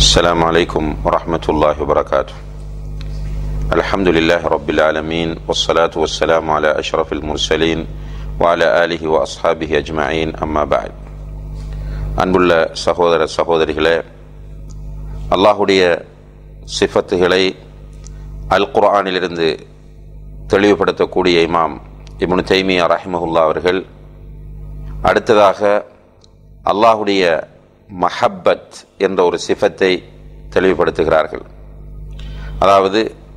السلام عليكم ورحمة الله وبركاته الحمد لله رب العالمين والصلاة والسلام على أشرف المرسلين وعلى آله وأصحابه أجمعين أما بعد அன்புள்ள சகோதர சகோதரிகளே அல்லாஹுடைய சிஃபத்துகளை அல் குர்ஆனிலிருந்து தெளிவுபடுத்தக்கூடிய இமாம் இப்னு தைமியா ரஹிமஹுல்லா அவர்கள் அடுத்ததாக அல்லாஹுடைய மஹப்பத் என்ற ஒரு சிஃபத்தை தெளிவுபடுத்துகிறார்கள் அதாவது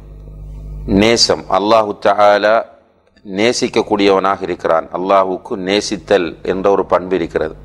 நேசம் அல்லாஹு தஆலா நேசிக்கக்கூடியவனாக இருக்கிறான் அல்லாஹுக்கு நேசித்தல் என்ற ஒரு பண்பு இருக்கிறது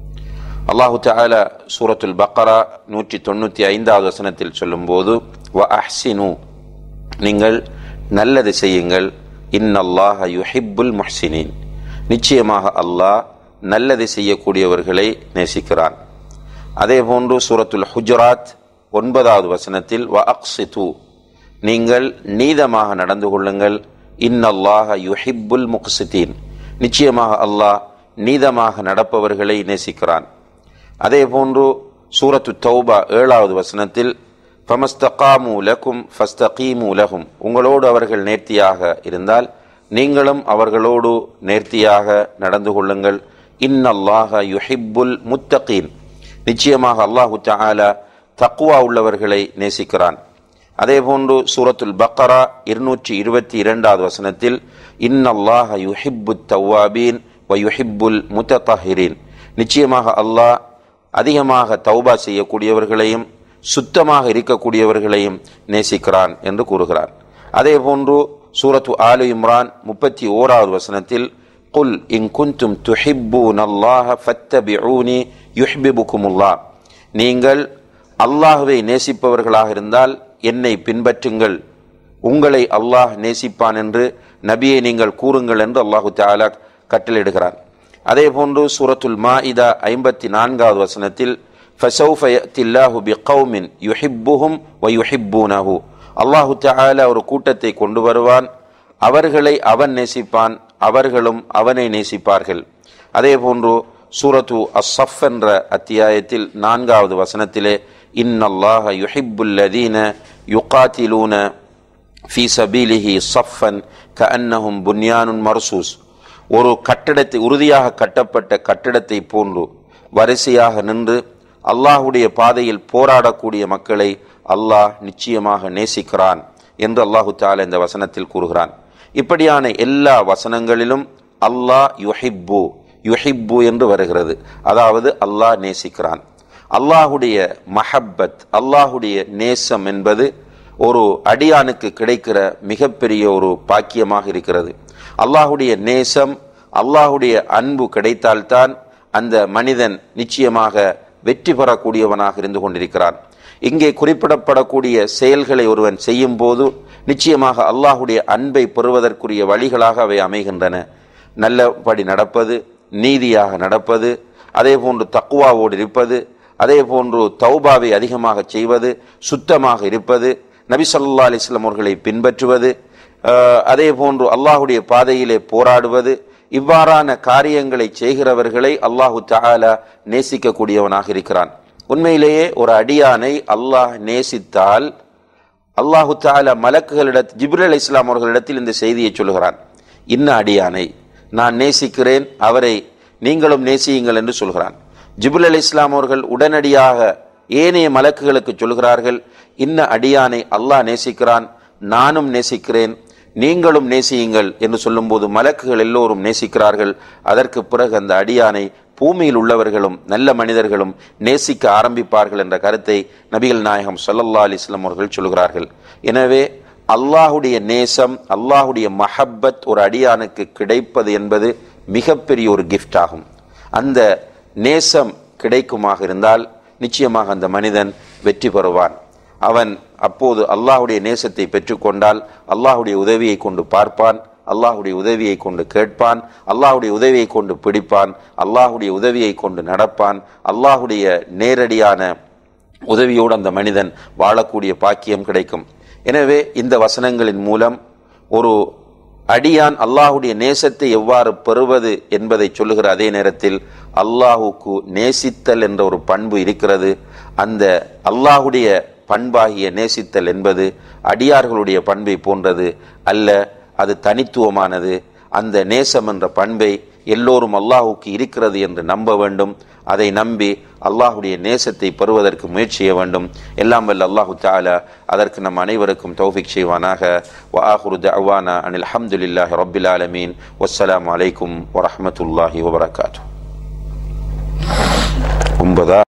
அல்லாஹு தஆலா சூரத்துல் பக்கரா நூற்றி தொண்ணூற்றி ஐந்தாவது வசனத்தில் சொல்லும்போது வ அஹ்சினு நீங்கள் நல்லது செய்யுங்கள் இன்னல்லாஹ யுஹிப்புல் முஹ்சினின் நிச்சயமாக அல்லாஹ் நல்லது செய்யக்கூடியவர்களை நேசிக்கிறான் அதே போன்று சூரத்துல் ஹுஜராத் ஒன்பதாவது வசனத்தில் வ அக்ஸிது நீங்கள் நீதமாக நடந்து கொள்ளுங்கள் இன்னல்லாஹ யுஹிப்புல் முக்சிதீன் நிச்சயமாக அல்லாஹ் நீதமாக நடப்பவர்களை நேசிக்கிறான் அதே போன்று சூரத்து தௌபா ஏழாவது வசனத்தில் ஃபமஸ்தகாமு லக்கும் ஃபஸ்தகீமு லகும் உங்களோடு அவர்கள் நேர்த்தியாக இருந்தால் நீங்களும் அவர்களோடு நேர்த்தியாக நடந்து கொள்ளுங்கள் இன்னல்லாஹ யுஹிப்புல் முத்தகீன் நிச்சயமாக அல்லாஹு தஆலா தக்குவா உள்ளவர்களை நேசிக்கிறான் அதே போன்று சூரத்துல் பக்கரா இருநூற்றி இருபத்தி இரண்டாவது வசனத்தில் இன்னல்லாஹ யுஹிப்பு தவ்வாபீன் வ யுஹிப்புல் முத்தஹிரீன் நிச்சயமாக அல்லாஹ் அதிகமாக தௌபா செய்யக்கூடியவர்களையும் சுத்தமாக இருக்கக்கூடியவர்களையும் நேசிக்கிறான் என்று கூறுகிறார் அதே போன்று சூரத்து ஆலு இம்ரான் முப்பத்தி ஓராவது வசனத்தில் குல் இன் குந்தும் துஹிப்பூன் அல்லாஹ ஃபத்தபிஊனி யுஹ்பிபுக்குமுல்லா நீங்கள் அல்லாஹுவை நேசிப்பவர்களாக இருந்தால் என்னை பின்பற்றுங்கள் உங்களை அல்லாஹ் நேசிப்பான் என்று நபியை நீங்கள் கூறுங்கள் என்று அல்லாஹு தாலா கட்டளையிடுகிறான் அதே போன்று சூரத்துல் மாஇதா ஐம்பத்தி நான்காவது வசனத்தில் ஃபசௌஃப யத்தில்லாஹு பிகௌமின் யுஹிப்புஹும் வ யுஹிப்பூனஹு அல்லாஹு தஆலா ஒரு கூட்டத்தை கொண்டு வருவான் அவர்களை அவன் நேசிப்பான் அவர்களும் அவனை நேசிப்பார்கள் அதே போன்று சூரத்து அஸ்ஸஃப் என்ற அத்தியாயத்தில் நான்காவது வசனத்திலே இன்னல்லாஹ யுஹிப்புல்லதீன யுகாத்திலூன ஃபி சபீலிஹி சஃபன் கஅன்னஹும் புன்யானுன் மர்சூஸ் ஒரு கட்டிடத்தை உறுதியாக கட்டப்பட்ட கட்டிடத்தை போன்று வரிசையாக நின்று அல்லாஹுடைய பாதையில் போராடக்கூடிய மக்களை அல்லாஹ் நிச்சயமாக நேசிக்கிறான் என்று அல்லாஹு தாலா இந்த வசனத்தில் கூறுகிறான் இப்படியான எல்லா வசனங்களிலும் அல்லாஹ் யுஹிப்பு யுஹிப்பு என்று வருகிறது அதாவது அல்லாஹ் நேசிக்கிறான் அல்லாஹுடைய மஹப்பத் அல்லாஹுடைய நேசம் என்பது ஒரு அடியானுக்கு கிடைக்கிற மிகப்பெரிய ஒரு பாக்கியமாக இருக்கிறது அல்லாஹுடைய நேசம் அல்லாஹுடைய அன்பு கிடைத்தால்தான் அந்த மனிதன் நிச்சயமாக வெற்றி பெறக்கூடியவனாக இருந்து கொண்டிருக்கிறான் இங்கே குறிப்பிடப்படக்கூடிய செயல்களை ஒருவன் செய்யும் போது நிச்சயமாக அல்லாஹுடைய அன்பை பெறுவதற்குரிய வழிகளாக அவை அமைகின்றன நல்லபடி நடப்பது நீதியாக நடப்பது அதே போன்று தக்குவாவோடு இருப்பது அதே போன்று தௌபாவை அதிகமாக செய்வது சுத்தமாக இருப்பது நபி சொல்லா அலிஸ்லாம் அவர்களை பின்பற்றுவது அதே போன்று அல்லாஹுடைய பாதையிலே போராடுவது இவ்வாறான காரியங்களை செய்கிறவர்களை அல்லாஹு தாலா நேசிக்கக்கூடியவனாக இருக்கிறான் உண்மையிலேயே ஒரு அடியானை அல்லாஹ் நேசித்தால் அல்லாஹு தாலா மலக்குகளிடத் ஜிப்ரல் அலி இஸ்லாம் அவர்களிடத்தில் இந்த செய்தியை சொல்கிறான் இன்ன அடியானை நான் நேசிக்கிறேன் அவரை நீங்களும் நேசியுங்கள் என்று சொல்கிறான் ஜிபுல் அலி இஸ்லாம் அவர்கள் உடனடியாக ஏனைய மலக்குகளுக்கு சொல்கிறார்கள் இன்ன அடியானை அல்லாஹ் நேசிக்கிறான் நானும் நேசிக்கிறேன் நீங்களும் நேசியுங்கள் என்று சொல்லும்போது மலக்குகள் எல்லோரும் நேசிக்கிறார்கள் அதற்கு பிறகு அந்த அடியானை பூமியில் உள்ளவர்களும் நல்ல மனிதர்களும் நேசிக்க ஆரம்பிப்பார்கள் என்ற கருத்தை நபிகள் நாயகம் சொல்லல்லா அலிஸ்லாம் அவர்கள் சொல்கிறார்கள் எனவே அல்லாஹுடைய நேசம் அல்லாஹுடைய மஹப்பத் ஒரு அடியானுக்கு கிடைப்பது என்பது மிகப்பெரிய ஒரு கிஃப்ட் ஆகும் அந்த நேசம் கிடைக்குமாக இருந்தால் நிச்சயமாக அந்த மனிதன் வெற்றி பெறுவான் அவன் அப்போது அல்லாஹுடைய நேசத்தை பெற்றுக்கொண்டால் அல்லாஹுடைய உதவியை கொண்டு பார்ப்பான் அல்லாஹுடைய உதவியை கொண்டு கேட்பான் அல்லாஹுடைய உதவியை கொண்டு பிடிப்பான் அல்லாஹுடைய உதவியை கொண்டு நடப்பான் அல்லாஹுடைய நேரடியான உதவியோடு அந்த மனிதன் வாழக்கூடிய பாக்கியம் கிடைக்கும் எனவே இந்த வசனங்களின் மூலம் ஒரு அடியான் அல்லாஹுடைய நேசத்தை எவ்வாறு பெறுவது என்பதை சொல்லுகிற அதே நேரத்தில் அல்லாஹுக்கு நேசித்தல் என்ற ஒரு பண்பு இருக்கிறது அந்த அல்லாஹுடைய பண்பாகிய நேசித்தல் என்பது அடியார்களுடைய பண்பை போன்றது அல்ல அது தனித்துவமானது அந்த நேசம் என்ற பண்பை எல்லோரும் அல்லாஹுக்கு இருக்கிறது என்று நம்ப வேண்டும் அதை நம்பி அல்லாஹுடைய நேசத்தை பெறுவதற்கு முயற்சி செய்ய வேண்டும் எல்லாம் வல்ல அல்லாஹு தாலா அதற்கு நம் அனைவருக்கும் தௌஃபிக் செய்வானாக வ ஆஹுரு தஅவானா அனில் அல்ஹம்துலில்லாஹி ரப்பில் ஆலமீன் வஸ்ஸலாமு அலைக்கும் வரஹ்மத்துல்லாஹி வபரகாத்துஹு ஒன்பதா